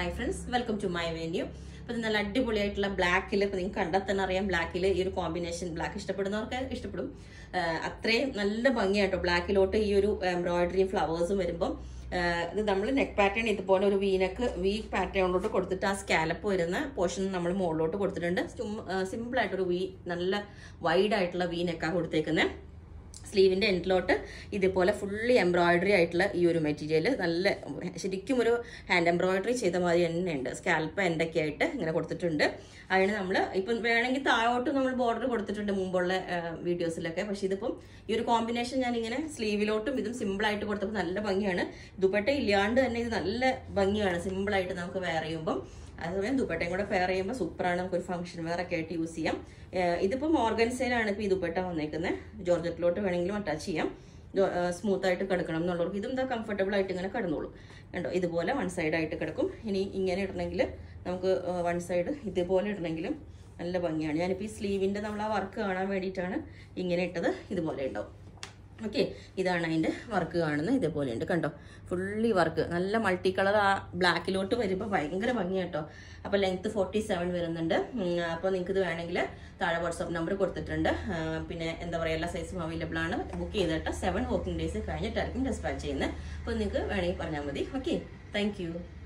hi friends welcome to my venue അപ്പോൾ ഇത് നല്ല അടിപൊളിയായിട്ടുള്ള ബ്ലാക്കിൽ ഇപ്പോൾ നിങ്ങൾക്ക് കണ്ടാൽ തന്നെ അറിയാം ബ്ലാക്കിൽ ഈ ഒരു കോമ്പിനേഷൻ ബ്ലാക്ക് ഇഷ്ടപ്പെടുന്നവർക്ക് ഇഷ്ടപ്പെടും ആഹ് അത്രയും നല്ല ഭംഗിയായിട്ടോ ബ്ലാക്കിലോട്ട് ഈ ഒരു എംബ്രോയിഡറിയും ഫ്ലവേഴ്സും വരുമ്പോൾ ആഹ് ഇത് നമ്മൾ നെക്ക് പാറ്റേൺ ഇതുപോലെ ഒരു വീനക്ക് വി പാറ്റേണിലോട്ട് കൊടുത്തിട്ട് ആ സ്കാലപ്പ് വരുന്ന പോർഷൻ നമ്മൾ മുകളിലോട്ട് കൊടുത്തിട്ടുണ്ട് സിമ്പിൾ ആയിട്ടൊരു വി നല്ല വൈഡ് ആയിട്ടുള്ള വി നെക്കാണ് കൊടുത്തേക്കുന്നത് സ്ലീവിന്റെ എൻഡിലോട്ട് ഇതുപോലെ ഫുള്ളി എംബ്രോയിഡറി ആയിട്ടുള്ള ഈ ഒരു മെറ്റീരിയൽ നല്ല ശരിക്കും ഒരു ഹാൻഡ് എംബ്രോയിഡറി ചെയ്ത മാതിരി തന്നെ ഉണ്ട് സ്കാൽപ്പ് എൻഡൊക്കെ ആയിട്ട് ഇങ്ങനെ കൊടുത്തിട്ടുണ്ട് അതിന് നമ്മൾ ഇപ്പം വേണമെങ്കിൽ താഴോട്ട് നമ്മൾ ബോർഡർ കൊടുത്തിട്ടുണ്ട് മുമ്പുള്ള വീഡിയോസിലൊക്കെ പക്ഷെ ഇതിപ്പം ഈ ഒരു കോമ്പിനേഷൻ ഞാൻ ഇങ്ങനെ സ്ലീവിലോട്ടും ഇതും സിമ്പിൾ ആയിട്ട് കൊടുത്തപ്പോൾ നല്ല ഭംഗിയാണ് ദുപ്പട്ട ഇല്ലാണ്ട് തന്നെ ഇത് നല്ല ഭംഗിയാണ് സിമ്പിൾ ആയിട്ട് നമുക്ക് വെയർ ചെയ്യുമ്പം അതേസമയം ദുപ്പട്ടയും കൂടെ പെയർ ചെയ്യുമ്പോൾ സൂപ്പറാണ് നമുക്കൊരു ഫംഗ്ഷൻ വെയർ ഒക്കെ ആയിട്ട് യൂസ് ചെയ്യാം ഇതിപ്പോൾ ഓർഗൻസയിലാണ് ഇപ്പോൾ ഈ ദുപ്പട്ട വന്നേക്കുന്നത് ജോർജറ്റിലോട്ട് വേണമെങ്കിലും അറ്റാച്ച് ചെയ്യാം സ്മൂത്ത് ആയിട്ട് കിടക്കണം എന്നുള്ളവർക്ക് ഇതും എന്താ കംഫർട്ടബിൾ ആയിട്ട് ഇങ്ങനെ കിടന്നോളൂ കണ്ടോ ഇതുപോലെ വൺ സൈഡ് ആയിട്ട് കിടക്കും ഇനി ഇങ്ങനെ ഇടണമെങ്കിൽ നമുക്ക് വൺ സൈഡ് ഇതുപോലെ ഇടണമെങ്കിലും നല്ല ഭംഗിയാണ് ഞാനിപ്പോൾ ഈ സ്ലീവിൻ്റെ നമ്മൾ ആ വർക്ക് കാണാൻ വേണ്ടിയിട്ടാണ് ഇങ്ങനെ ഇട്ടത് ഇതുപോലെ ഉണ്ടാവും ഓക്കെ ഇതാണ് അതിൻ്റെ വർക്ക് കാണുന്നത് ഇതേപോലെ ഉണ്ട് കണ്ടോ ഫുള്ളി വർക്ക് നല്ല മൾട്ടി കളർ ആ ബ്ലാക്കിലോട്ട് വരുമ്പോൾ ഭയങ്കര ഭംഗിയാട്ടോ അപ്പോൾ ലെങ്ത് ഫോർട്ടി സെവൻ വരുന്നുണ്ട് അപ്പോൾ നിങ്ങൾക്ക് ഇത് വേണമെങ്കിൽ താഴെ വാട്സാപ്പ് നമ്പർ കൊടുത്തിട്ടുണ്ട് ആ, പിന്നെ എന്താ പറയുക എല്ലാ സൈസും അവൈലബിൾ ആണ് ബുക്ക് ചെയ്തിട്ട് സെവൻ വർക്കിംഗ് ഡേയ്സ് കഴിഞ്ഞിട്ടായിരിക്കും ഡെസ്പാച്ച് ചെയ്യുന്നത് അപ്പോൾ നിങ്ങൾക്ക് വേണമെങ്കിൽ പറഞ്ഞാൽ മതി ഓക്കെ താങ്ക്